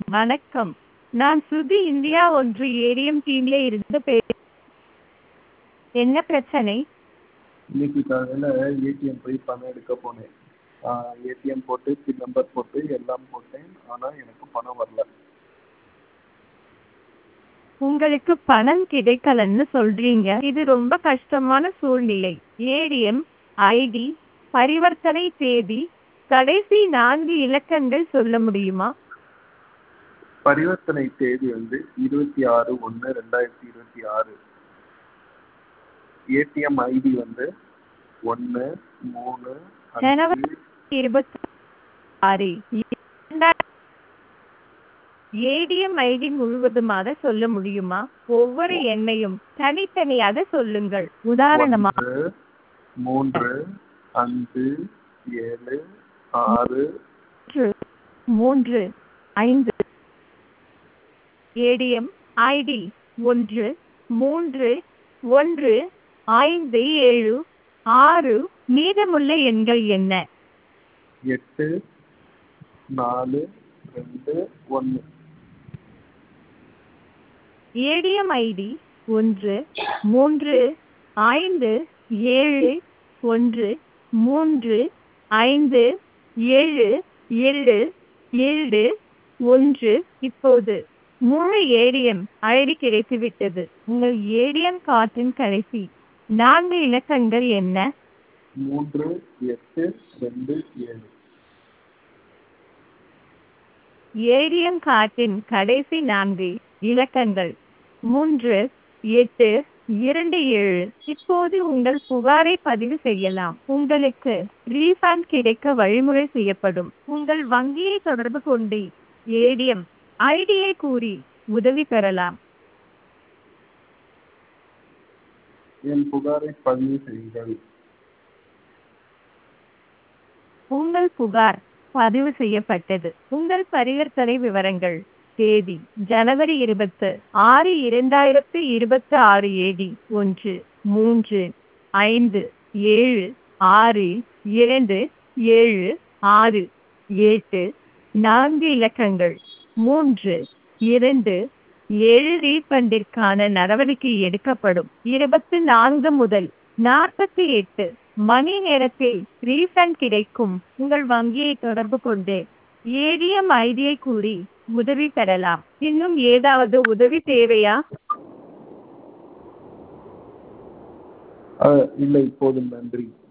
வணக்கம் நான் சுதி இந்தியா ஒன்று ஏடிஎம் டீம்ல இருந்து பே என்ன பிரச்சனை இன்னைக்கு காலையில் ஏடிஎம் போய் பணம் எடுக்க போனேன் ஏடிஎம் போட்டு பின் நம்பர் போட்டு எல்லாம் போட்டேன் ஆனால் எனக்கு பணம் வரல உங்களுக்கு பணம் கிடைக்கலன்னு சொல்றீங்க இது ரொம்ப கஷ்டமான சூழ்நிலை ஏடிஎம் ஐடி பரிவர்த்தனை தேதி கடைசி நான்கு இலக்கங்கள் சொல்ல முடியுமா பரிவர்த்தனை தேதி வந்து இருபத்தி ஆறு ஒன்று ரெண்டாயிரத்தி இருபத்தி ஆறு ஏடிஎம் ஐடி வந்து ஒன்று மூணு ஜனவரி இருபத்தி ஆறு ஏடிஎம் ஐடி முழுவதுமாக சொல்ல முடியுமா ஒவ்வொரு எண்ணையும் தனித்தனியாக சொல்லுங்கள் உதாரணமா ஒன்று மூன்று அஞ்சு ஏழு ஆறு ஒன்று மூன்று ஐந்து ஏடிஎம் ஐடி ஒன்று மூன்று ஒன்று ஐந்து ஏழு ஆறு மீதமுள்ள எண்கள் என்ன எட்டு நாலு ரெண்டு ஒன்று ஏடிஎம் ஐடி ஒன்று மூன்று ஐந்து ஏழு ஒன்று மூன்று ஐந்து ஏழு ஏழு ஏழு ஒன்று இப்போது முழு ஏடிஎம் ஐடி கிடைத்துவிட்டது உங்கள் ஏடிஎம் கார்டின் கடைசி நான்கு இலக்கங்கள் என்ன மூன்று எட்டு ரெண்டு ஏழு ஏடிஎம் கார்டின் கடைசி நான்கு இலக்கங்கள் மூன்று எட்டு இரண்டு ஏழு இப்போது உங்கள் புகாரை பதிவு செய்யலாம் உங்களுக்கு ரீஃபண்ட் கிடைக்க வழிமுறை செய்யப்படும் உங்கள் வங்கியை தொடர்பு கொண்டு ஏடிஎம் ஐடியை கூறி உதவி பெறலாம் என் புகாரை பதிவு செய்யுங்கள் உங்கள் புகார் பதிவு செய்யப்பட்டது உங்கள் பரிவர்த்தனை விவரங்கள் தேதி ஜனவரி இருபத்து ஆறு இரண்டாயிரத்து இருபத்தி ஆறு ஏடி ஒன்று மூன்று ஐந்து ஏழு ஆறு இரண்டு ஏழு ஆறு எட்டு நான்கு இலக்கங்கள் மூன்று இரண்டு ஏழு ரீஃபண்டிற்கான நடவடிக்கை எடுக்கப்படும் இருபத்தி நான்கு முதல் நாற்பத்தி எட்டு மணி நேரத்தில் ரீஃபண்ட் கிடைக்கும் உங்கள் வங்கியை தொடர்பு கொண்டு ஏடிஎம் ஐடியை கூறி உதவி பெறலாம் இன்னும் ஏதாவது உதவி தேவையா அஹ், இல்லை போதும் நன்றி